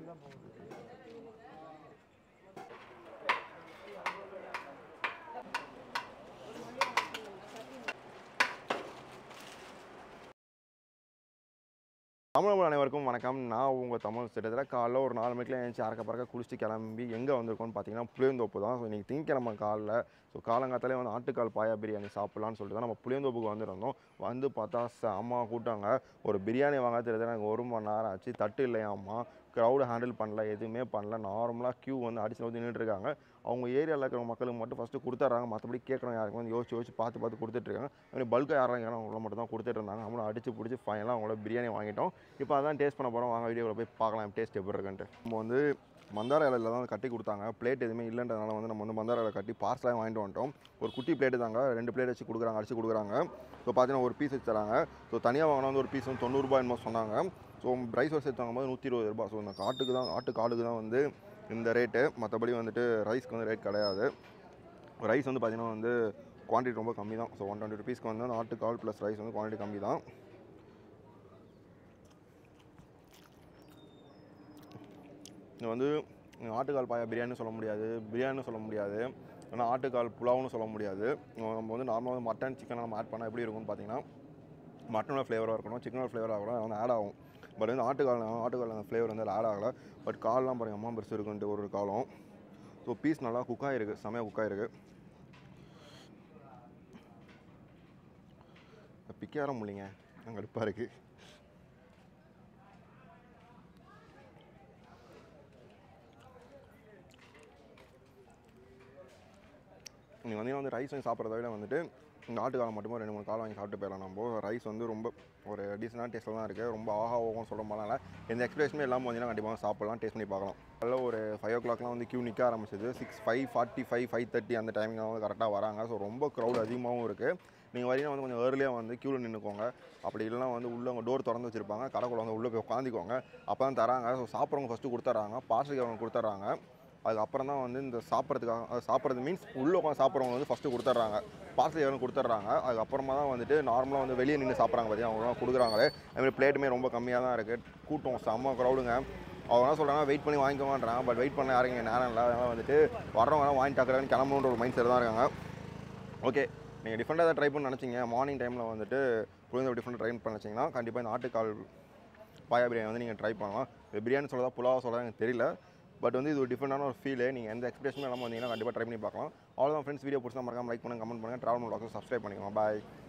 தான் போகுது தமிழ் அனைவருக்கும் வணக்கம் நான் உங்கள் தமிழ் கிட்டத்தட்ட காலைல ஒரு நாலு மணிக்கெலாம் எழுந்துச்சு அறக்க பறக்க குளிச்சுட்டு கிளம்பி எங்கே வந்திருக்கோம்னு பார்த்தீங்கன்னா புளியந்தோப்பு தான் ஸோ இன்றைக்கி திங்கக்கிழமை காலைல ஸோ காலங்காத்தாலே வந்து ஆட்டுக்கால் பாயா பிரியாணி சாப்பிட்லான்னு சொல்லிட்டு தான் நம்ம புளியந்தோப்புக்கு வந்திருந்தோம் வந்து பார்த்தா அம்மா கூட்டாங்க ஒரு பிரியாணி வாங்க தெரியுது எனக்கு ஒரு மணி நேரம் ஆச்சு தட்டு இல்லையா அம்மா க்ரௌடு ஹேண்டில் பண்ணல எதுவுமே பண்ணல நார்மலாக க்யூ வந்து அடிச்சு வந்து நின்றுட்டு இருக்காங்க அவங்க ஏரியாவில் இருக்கிற மக்களுக்கு மட்டும் ஃபஸ்ட்டு கொடுத்துட்றாங்க மற்றபடி கேட்குறவங்க யாருக்கும் வந்து யோசிச்சு யோசிச்சு பார்த்து பார்த்து கொடுத்துட்ருக்காங்க அப்படி பல்காக யாரும் யாரும் அவங்கள மட்டும் தான் கொடுத்துட்டு இருந்தாங்க நம்மளும் அடிச்சு பிடிச்சி ஃபைனலாக அவங்கள பிரியாணி வாங்கிட்டோம் இப்போ அதான் டேஸ்ட் பண்ண போகிறோம் வாங்க வீடியோவில் போய் பார்க்கலாம் டேஸ்ட் எப்படி இருக்குன்ட்டு நம்ம வந்து மந்தார இலையில தான் கட்டி கொடுத்தாங்க பிளேட் எதுவுமே இல்லைன்றதுனால வந்து நம்ம வந்து மந்தார இலை கட்டி பார்சலாக வாங்கிட்டு வந்துட்டோம் ஒரு குட்டி பிளேட்டு தாங்க ரெண்டு பிளேட் வச்சு கொடுக்குறாங்க அடிச்சு கொடுக்குறாங்க ஸோ பார்த்தீங்கன்னா ஒரு பீஸ் வச்சு தராங்க ஸோ தனியாக வாங்கினா வந்து ஒரு பீஸ் வந்து தொண்ணூறுரூபா என்னமோ சொன்னாங்க ஸோ ரைஸ் வச்சு எடுத்து வாங்கும்போது நூற்றி இருபது ரூபா ஸோ இந்த காட்டுக்கு தான் ஆட்டு காலுக்கு தான் வந்து இந்த ரேட்டு மற்றபடி வந்துட்டு ரைஸ்க்கு வந்து ரேட் கிடையாது ரைஸ் வந்து பார்த்திங்கன்னா வந்து குவான்டிட்டி ரொம்ப கம்மி தான் ஸோ ஒன் டுவெண்ட்டி ருபீஸ்க்கு வந்து அந்த ஆட்டு கால் ப்ளஸ் ரைஸ் வந்து குவான்டிட்டி கம்மி தான் இது வந்து ஆட்டுக்கால் பாயா பிரியாணின்னு சொல்ல முடியாது பிரியாணின்னு சொல்ல முடியாது ஏன்னா ஆட்டுக்கால் புலாவ்னு சொல்ல முடியாது நம்ம வந்து நார்மலாக வந்து மட்டன் சிக்கன் நம்ம ஆட் பண்ணால் எப்படி இருக்கும்னு பார்த்தீங்கன்னா மட்டனோட ஃப்ளேவராக இருக்கணும் சிக்கனோட ஃப்ளேவராக இருக்கணும் அது வந்து ஆட் ஆகும் பட் வந்து ஆட்டுக்கால் ஆட்டுக்கால் அந்த ஃப்ளேவர் வந்து ஆட் ஆகலை பட் கால்லாம் பாருங்கள் அம்மா பெருசு இருக்குன்ட்டு ஒரு ஒரு காலம் ஸோ பீஸ் நல்லா குக் ஆகிருக்கு செமையாக குக் ஆகிருக்கு பிக்க வர முடியலைங்க அங்கே அடுப்பாக இருக்குது நீங்கள் வந்தீங்கன்னா வந்து ரைஸ் வாங்கி சாப்பிட்றத விட வந்துட்டு இந்த ஆட்டுக்காலம் மட்டுமே ரெண்டு மூணு காலம் வாங்கி சாப்பிட்டு போயிடலாம் நம்ம ரைஸ் வந்து ரொம்ப ஒரு டீசெண்டான டேஸ்ட்டில் தான் இருக்குது ரொம்ப ஆஹா ஓகம் சொல்ல மாதிரில எந்த எக்ஸ்பிரேஷனும் இல்லாமல் வந்தீங்கன்னா கண்டிப்பாக சாப்பிடலாம் டேஸ்ட் பண்ணி பார்க்கலாம் அதில் ஒரு ஃபைவ் ஓ கிளாக்லாம் வந்து கியூ நிற்க ஆரம்பிச்சது six five forty five five thirty அந்த டைமிங் வந்து கரெக்டாக வராங்க ஸோ ரொம்ப க்ரௌட் அதிகமாகவும் இருக்குது நீங்கள் வரீங்கன்னா வந்து கொஞ்சம் ஏர்லியாக வந்து க்யூவில் நின்றுக்கோங்க அப்படி இல்லைனா வந்து உள்ளே உங்கள் டோர் திறந்து வச்சுருப்பாங்க கடைக்குள்ள வந்து உள்ளே போய் உட்காந்துக்கோங்க அப்போ தான் தராங்க ஸோ சாப்பிட்றவங்க ஃபஸ்ட்டு கொடுத்துட்றாங்க பார்சலுக்கு அவங்க கொடுத்துட்றாங்க அதுக்கப்புறம் தான் வந்து இந்த சாப்பிட்றதுக்காக அது சாப்பிட்றது மீன்ஸ் உள்ளே உட்காந்து சாப்பிட்றவங்க வந்து ஃபஸ்ட்டு கொடுத்துட்றாங்க பார்சல் எவ்வளோ கொடுத்துட்றாங்க அதுக்கப்புறமா தான் வந்துட்டு நார்மலாக வந்து வெளியே நின்று சாப்பிட்றாங்க பார்த்தீங்கன்னா அவங்களாம் கொடுக்குறாங்களே அதுமாதிரி பிளேட்டுமே ரொம்ப கம்மியாக தான் இருக்குது கூட்டம் செம்ம க்ரௌடுங்க அவங்க என்ன சொல்கிறாங்க வெயிட் பண்ணி வாங்கிக்கோங்கன்றாங்க பட் வெயிட் பண்ண யாரும் இங்கே நேரம் இல்லை அதனால் வந்துட்டு வரவங்க வாங்கி டாக்குறாங்கன்னு கிளம்பணுன்ற ஒரு மைண்ட் செட் தான் இருக்காங்க ஓகே நீங்கள் டிஃப்ரெண்ட்டாக ட்ரை பண்ண நினச்சிங்க மார்னிங் டைமில் வந்துட்டு புரிந்த டிஃப்ரெண்ட் ட்ரை பண்ண நினச்சிங்கன்னா கண்டிப்பாக இந்த ஆட்டுக்கால் பாயா பிரியாணி வந்து நீங்கள் ட்ரை பண்ணலாம் இது பிரியாணி சொல்லதா புலாவா சொல்லதா எனக்கு தெரியல பட் வந்து இது ஒரு டிஃப்ரெண்டான ஒரு ஃபீல் நீங்கள் எந்த எக்ஸ்பிரஷனும் இல்லாமல் வந்தீங்கன்னா கண்டிப்பாக ட்ரை பண்ணி பார்க்கலாம் அவ்வளோதான் ஃப்ரெண்ட்ஸ் வீடியோ பிடிச்சா மறக்காம லைக் பண்ணுங்க கமெண்ட் பண்ணுங்கள் ட்ராவல் ப்ளாக்ஸ் சப்ஸ்கிரைப் பண்ணிக்கலாம் பாய்